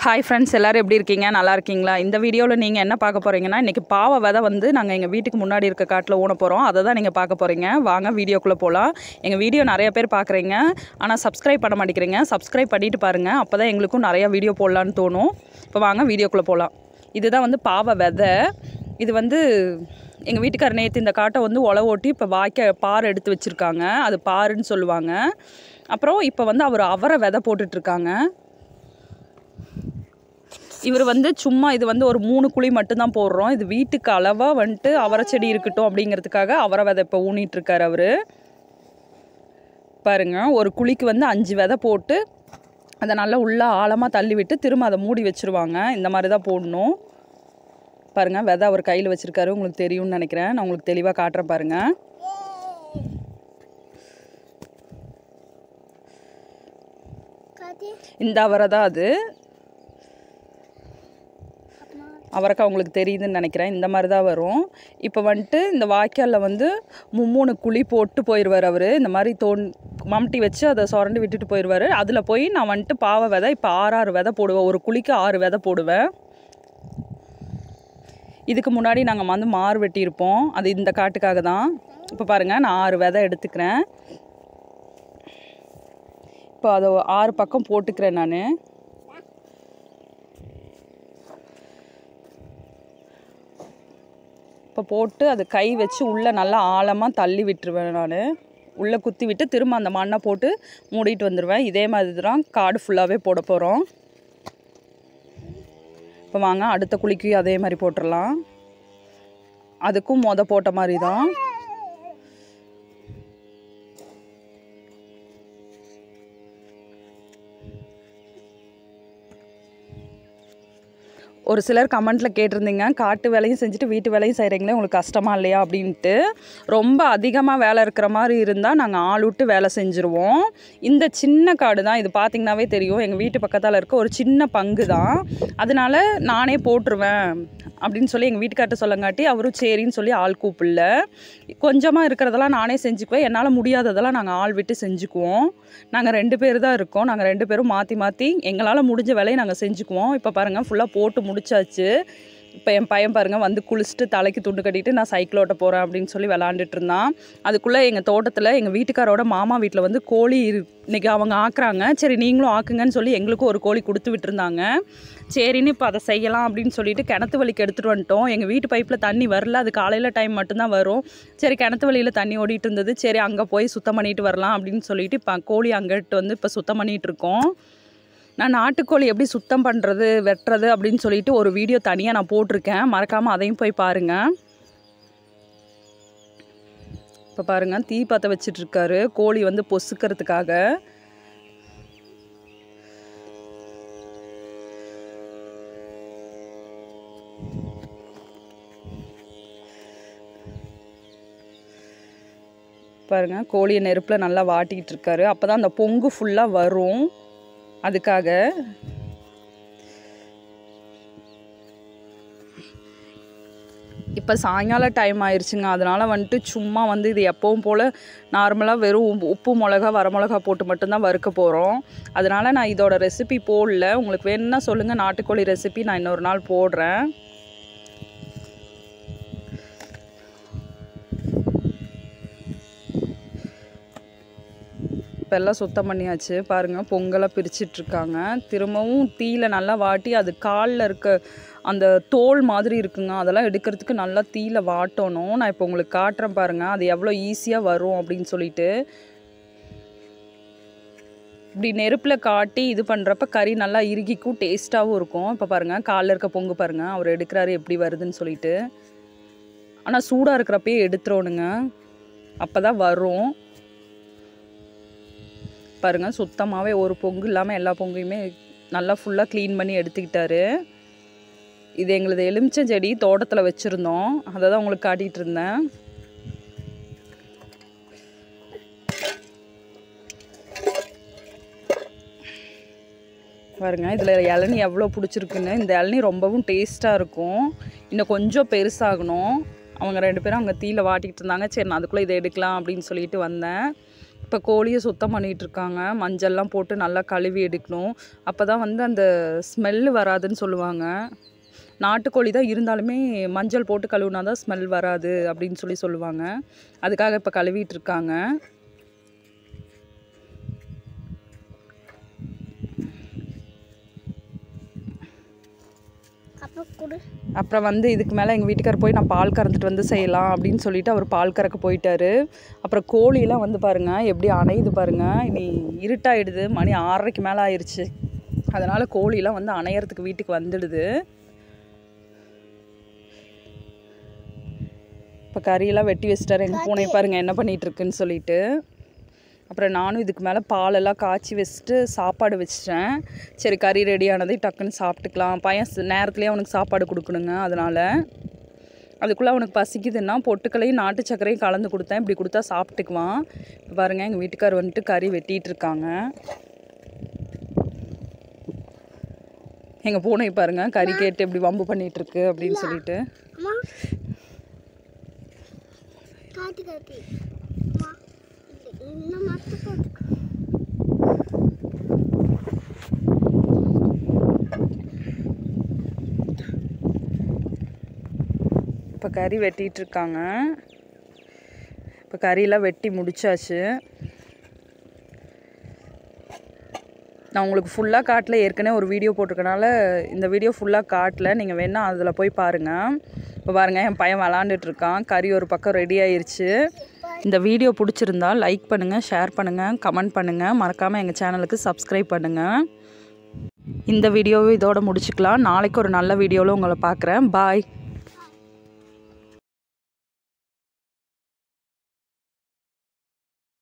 hi friends எல்லோரும் எப்படி இருக்கீங்க நல்லா இருக்கீங்களா இந்த வீடியோவில் நீங்கள் என்ன பார்க்க போகிறீங்கன்னா இன்றைக்கி பாவை விதை வந்து நாங்கள் எங்கள் வீட்டுக்கு முன்னாடி இருக்க காட்டில் ஊன போகிறோம் அதை தான் நீங்கள் பார்க்க போகிறீங்க வாங்க வீடியோக்குள்ளே போகலாம் எங்கள் வீடியோ நிறைய பேர் பார்க்குறீங்க ஆனால் சப்ஸ்கிரைப் பண்ண மாட்டேங்கிறீங்க சப்ஸ்கிரைப் பண்ணிட்டு பாருங்கள் அப்போ தான் எங்களுக்கும் நிறையா வீடியோ போடலான்னு தோணும் இப்போ வாங்க வீடியோக்குள்ளே போகலாம் இதுதான் வந்து பாவை விதை இது வந்து எங்கள் வீட்டுக்கார நேற்று இந்த காட்டை வந்து உழவு ஓட்டி இப்போ வாய்க்க பார் எடுத்து வச்சுருக்காங்க அது பாருன்னு சொல்லுவாங்க அப்புறம் இப்போ வந்து அவர் அவரை விதை போட்டுட்ருக்காங்க இவர் வந்து சும்மா இது வந்து ஒரு மூணு குழி மட்டும்தான் போடுறோம் இது வீட்டுக்கு அளவாக வந்துட்டு அவரை செடி இருக்கட்டும் அப்படிங்கிறதுக்காக அவரை விதை இப்போ ஊனிட்டு இருக்காரு அவர் பாருங்க ஒரு குழிக்கு வந்து அஞ்சு விதை போட்டு அதை நல்லா உள்ள ஆழமாக தள்ளி விட்டு திரும்ப அதை மூடி வச்சுருவாங்க இந்த மாதிரி தான் போடணும் பாருங்க விதை அவர் கையில் வச்சுருக்காரு உங்களுக்கு தெரியும்னு நினைக்கிறேன் நான் உங்களுக்கு தெளிவாக காட்டுறேன் பாருங்க இந்த அவரை தான் அது அவரைக்காய் உங்களுக்கு தெரியுதுன்னு நினைக்கிறேன் இந்த மாதிரி தான் வரும் இப்போ வந்துட்டு இந்த வாய்க்காலில் வந்து மும்மூணு குழி போட்டு போயிடுவார் அவர் இந்த மாதிரி தோன் மம்டி வச்சு அதை சுரண்டி விட்டுட்டு போயிடுவார் அதில் போய் நான் வந்துட்டு பாவை விதை இப்போ ஆறு ஆறு விதை போடுவேன் ஒரு குழிக்கு ஆறு விதை போடுவேன் இதுக்கு முன்னாடி நாங்கள் வந்து மாறு வெட்டியிருப்போம் அது இந்த காட்டுக்காக தான் இப்போ பாருங்கள் நான் ஆறு விதை எடுத்துக்கிறேன் இப்போ அதை ஆறு பக்கம் போட்டுக்கிறேன் நான் இப்போ போட்டு அது கை வச்சு உள்ளே நல்லா ஆழமாக தள்ளி விட்டுருவேன் நான் உள்ளே குத்தி விட்டு திரும்ப அந்த மண்ணை போட்டு மூடிட்டு வந்துடுவேன் இதே மாதிரி தான் காடு ஃபுல்லாகவே போட போகிறோம் இப்போ வாங்க அடுத்த குழிக்கும் அதே மாதிரி போட்டுடலாம் அதுக்கும் மொத போட்ட மாதிரி தான் ஒரு சிலர் கமெண்ட்டில் கேட்டிருந்தீங்க காட்டு வேலையும் செஞ்சுட்டு வீட்டு வேலையும் செய்கிறீங்களே உங்களுக்கு கஷ்டமா இல்லையா அப்படின்ட்டு ரொம்ப அதிகமாக வேலை இருக்கிற மாதிரி இருந்தால் நாங்கள் ஆள் விட்டு வேலை செஞ்சுருவோம் இந்த சின்ன காடு தான் இது பார்த்திங்கனாவே தெரியும் எங்கள் வீட்டு பக்கத்தால் இருக்க ஒரு சின்ன பங்கு தான் அதனால நானே போட்டுருவேன் அப்படின்னு சொல்லி எங்கள் வீட்டுக்கார்ட்ட சொல்லங்காட்டி அவரும் சரின்னு சொல்லி ஆள் கூப்பிடல கொஞ்சமாக இருக்கிறதெல்லாம் நானே செஞ்சுக்குவேன் என்னால் முடியாததெல்லாம் நாங்கள் ஆள் விட்டு செஞ்சுக்குவோம் நாங்கள் ரெண்டு பேர் தான் இருக்கோம் நாங்கள் ரெண்டு பேரும் மாற்றி மாற்றி எங்களால் முடிஞ்ச வேலையை நாங்கள் செஞ்சுக்குவோம் இப்போ பாருங்கள் ஃபுல்லாக போட்டு முடிச்சாச்சு இப்போ என் பையன் பாருங்கள் வந்து குளிச்சுட்டு தலைக்கு துண்டு கட்டிட்டு நான் சைக்கிள் ஓட்ட போகிறேன் அப்படின்னு சொல்லி விளாண்டுட்டு இருந்தான் அதுக்குள்ளே எங்கள் தோட்டத்தில் எங்கள் வீட்டுக்காரோட மாமா வீட்டில் வந்து கோழி இரு இன்றைக்கி அவங்க ஆக்குறாங்க சரி நீங்களும் ஆக்குங்கன்னு சொல்லி எங்களுக்கும் ஒரு கோழி கொடுத்து விட்டுருந்தாங்க சரின்னு இப்போ அதை செய்யலாம் அப்படின்னு சொல்லிட்டு கிணத்து வலிக்கு எடுத்துகிட்டு வந்துட்டோம் எங்கள் வீட்டு பைப்பில் தண்ணி வரல அது காலையில் டைம் மட்டும்தான் வரும் சரி கிணத்து வழியில் தண்ணி ஓடிட்டு இருந்தது சரி அங்கே போய் சுத்தம் பண்ணிட்டு வரலாம் அப்படின்னு சொல்லிட்டு இப்போ கோழி அங்கிட்டு வந்து இப்போ சுத்தம் பண்ணிகிட்டு இருக்கோம் நான் நாட்டுக்கோழி எப்படி சுத்தம் பண்ணுறது வெட்டுறது அப்படின்னு சொல்லிட்டு ஒரு வீடியோ தனியாக நான் போட்டிருக்கேன் மறக்காமல் அதையும் போய் பாருங்கள் இப்போ பாருங்கள் தீ பற்ற வச்சிட்ருக்காரு கோழி வந்து பொசுக்கிறதுக்காக பாருங்க கோழியை நெருப்பில் நல்லா வாட்டிக்கிட்டு இருக்காரு அப்போ தான் அந்த பொங்கு ஃபுல்லாக வரும் அதுக்காக இப்போ சாயங்கால டைம் ஆயிடுச்சுங்க அதனால் வந்துட்டு சும்மா வந்து இது எப்பவும் போல் நார்மலாக வெறும் உப்பு- உப்பு மிளகா வரமிளகா போட்டு மட்டும்தான் வறுக்க போகிறோம் அதனால் நான் இதோட ரெசிபி போடல உங்களுக்கு வேணும்னா சொல்லுங்கள் நாட்டுக்கோழி ரெசிபி நான் இன்னொரு நாள் போடுறேன் இப்போ எல்லாம் சுத்தம் பண்ணியாச்சு பாருங்கள் பொங்கலாக பிரிச்சிட்ருக்காங்க திரும்பவும் தீயில நல்லா வாட்டி அது காலில் இருக்க அந்த தோல் மாதிரி இருக்குங்க அதெல்லாம் எடுக்கிறதுக்கு நல்லா தீயில வாட்டணும் நான் இப்போ உங்களுக்கு காட்டுறேன் பாருங்கள் அது எவ்வளோ ஈஸியாக வரும் அப்படின்னு சொல்லிட்டு இப்படி நெருப்பில் காட்டி இது பண்ணுறப்ப கறி நல்லா இறுகிக்கும் டேஸ்ட்டாகவும் இருக்கும் இப்போ பாருங்கள் காலில் இருக்க பொங்கு பாருங்கள் அவர் எடுக்கிறாரு எப்படி வருதுன்னு சொல்லிட்டு ஆனால் சூடாக இருக்கிறப்பயே எடுத்துறோனுங்க அப்போ தான் வரும் பாருங்க சுத்தமாகவே ஒரு பொங்கு இல்லாமல் எல்லா பொங்கையுமே நல்லா ஃபுல்லாக க்ளீன் பண்ணி எடுத்துக்கிட்டாரு இது எங்களது எலுமிச்சம் செடி தோட்டத்தில் வச்சுருந்தோம் அதை தான் உங்களுக்கு காட்டிகிட்டு இருந்தேன் பாருங்க இதில் இளநி எவ்வளோ பிடிச்சிருக்குன்னு இந்த இளநி ரொம்பவும் டேஸ்ட்டாக இருக்கும் இன்னும் கொஞ்சம் பெருசாகணும் அவங்க ரெண்டு பேரும் அங்கே தீயில வாட்டிக்கிட்டு இருந்தாங்க சரி நான் அதுக்குள்ளே இதை எடுக்கலாம் அப்படின்னு சொல்லிட்டு வந்தேன் இப்போ கோழியை சுத்தம் பண்ணிகிட்டு இருக்காங்க மஞ்சள்லாம் போட்டு நல்லா கழுவி எடுக்கணும் அப்போ தான் வந்து அந்த ஸ்மெல்லு வராதுன்னு சொல்லுவாங்க நாட்டுக்கோழி தான் இருந்தாலுமே மஞ்சள் போட்டு கழுவுனா தான் ஸ்மெல் வராது அப்படின்னு சொல்லி சொல்லுவாங்க அதுக்காக இப்போ கழுவிட்டு இருக்காங்க அப்போ கொடு அப்புறம் வந்து இதுக்கு மேலே எங்கள் வீட்டுக்கார் போய் நான் பால் கறந்துட்டு வந்து செய்யலாம் அப்படின்னு சொல்லிட்டு அவர் பால் கறக்க போயிட்டாரு அப்புறம் கோழிலாம் வந்து பாருங்கள் எப்படி அணையுது பாருங்கள் இனி இருட்டாயிடுது மணி ஆறரைக்கு மேலே ஆயிடுச்சு அதனால் கோழிலாம் வந்து அணையறதுக்கு வீட்டுக்கு வந்துடுது இப்போ கறியெல்லாம் வெட்டி வச்சிட்டாரு எங்கள் பூனை பாருங்கள் என்ன பண்ணிட்டு இருக்குன்னு சொல்லிட்டு அப்புறம் நானும் இதுக்கு மேலே பாலெல்லாம் காய்ச்சி வச்சுட்டு சாப்பாடு வச்சிட்டேன் சரி கறி ரெடி ஆனதை டக்குன்னு சாப்பிட்டுக்கலாம் பையன் ஸ்- நேரத்துலேயே அவனுக்கு சாப்பாடு கொடுக்கணுங்க அதனால் அதுக்குள்ளே அவனுக்கு பசிக்குதுன்னா பொட்டுக்களையும் நாட்டு சர்க்கரையும் கலந்து கொடுத்தேன் இப்படி கொடுத்தா சாப்பிட்டுக்குவான் இப்போ பாருங்கள் எங்கள் வீட்டுக்கார் வந்துட்டு கறி வெட்டிட்டு இருக்காங்க எங்கள் பூனை பாருங்க கறி கேட்டு இப்படி வம்பு பண்ணிட்டு இருக்கு அப்படின்னு சொல்லிட்டு அம்மா காட்டு காட்டு அம்மா இது இன்னும் மட்டும் போட்டுக்கோ இப்போ கறி வெட்டிட்டு இருக்காங்க இப்போ கறியெல்லாம் வெட்டி முடிச்சாச்சு நான் உங்களுக்கு ஃபுல்லாக காட்டல ஏற்கனவே ஒரு வீடியோ போட்டிருக்கனால இந்த வீடியோ ஃபுல்லாக காட்டல நீங்கள் வேணால் அதில் போய் பாருங்கள் இப்போ பாருங்கள் என் பையன் விளாண்டுட்டு இருக்கான் கறி ஒரு பக்கம் ரெடி ஆயிருச்சு இந்த வீடியோ பிடிச்சிருந்தா லைக் பண்ணுங்கள் ஷேர் பண்ணுங்கள் கமெண்ட் பண்ணுங்கள் மறக்காமல் எங்கள் சேனலுக்கு சப்ஸ்கிரைப் பண்ணுங்கள் இந்த வீடியோவை இதோட முடிச்சுக்கலாம் நாளைக்கு ஒரு நல்ல வீடியோவில் உங்களை பார்க்குறேன் பாய்